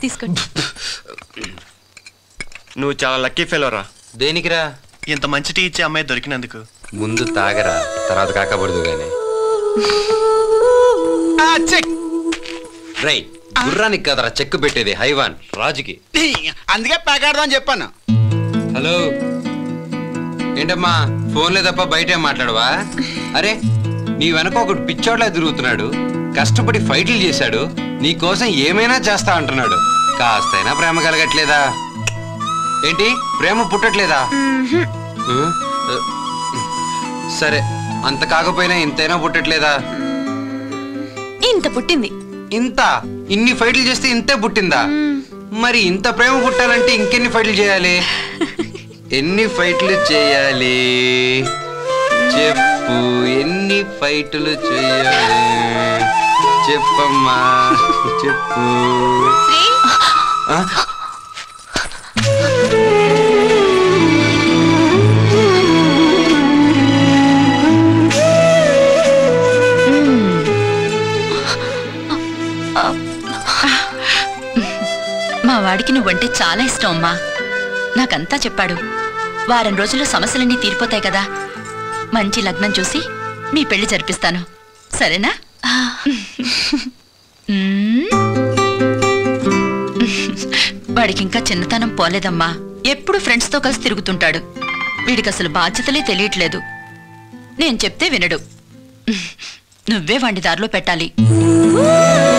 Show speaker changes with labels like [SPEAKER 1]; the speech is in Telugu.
[SPEAKER 1] తీసుకోండి
[SPEAKER 2] నువ్వు చాలా లక్కీ ఫెలోరా
[SPEAKER 3] దేనికిరా
[SPEAKER 4] ఇంత మంచి టీ ఇచ్చే అమ్మాయి దొరికినందుకు
[SPEAKER 3] ముందు తాగరా తర్వాత కాకపడదు గాని రై గుర్రానికి కదరా చెక్కు పెట్టేది హైవాన్ రాజుకి
[SPEAKER 5] అందుకే ప్యాకాడదాం చెప్పాను
[SPEAKER 3] హలో ఏంటమ్మా ఫోన్లే తప్ప బయటే మాట్లాడవా అరే నీ వెనక ఒకడు పిచ్చోడ్లా తిరుగుతున్నాడు కష్టపడి ఫైట్లు చేశాడు నీ కోసం ఏమైనా చేస్తా అంటున్నాడు కాస్తైనా ప్రేమ కలగట్లేదా ఏంటి ప్రేమ పుట్టట్లేదా ఆ? సరే అంత కాకపోయినా ఇంతైనా పుట్టట్లేదా
[SPEAKER 1] ఇంత పుట్టింది
[SPEAKER 3] ఇంత ఇన్ని ఫైట్లు చేస్తే ఇంతే పుట్టిందా మరి ఇంత ప్రేమ పుట్టాలంటే ఇంకెన్ని ఫైట్లు చేయాలి ఎన్ని ఫైట్లు చేయాలి చెప్పు ఎన్ని ఫైట్లు చేయాలి చెప్పమ్మా చెప్పు ఆ?
[SPEAKER 6] మా వాడికి నువ్వంటే చాలా ఇష్టం అమ్మా నాకంతా చెప్పాడు వారం రోజుల్లో సమస్యలన్నీ తీరిపోతాయి కదా మంచి లగ్నం చూసి మీ పెళ్లి జరిపిస్తాను సరేనా మ్మ్. వాడికి ఇంకా చిన్నతనం పోలేదమ్మా ఎప్పుడు ఫ్రెండ్స్తో కలిసి తిరుగుతుంటాడు వీడికి అసలు బాధ్యతలే తెలియట్లేదు నేను చెప్తే వినడు నువ్వే వాడి దారిలో పెట్టాలి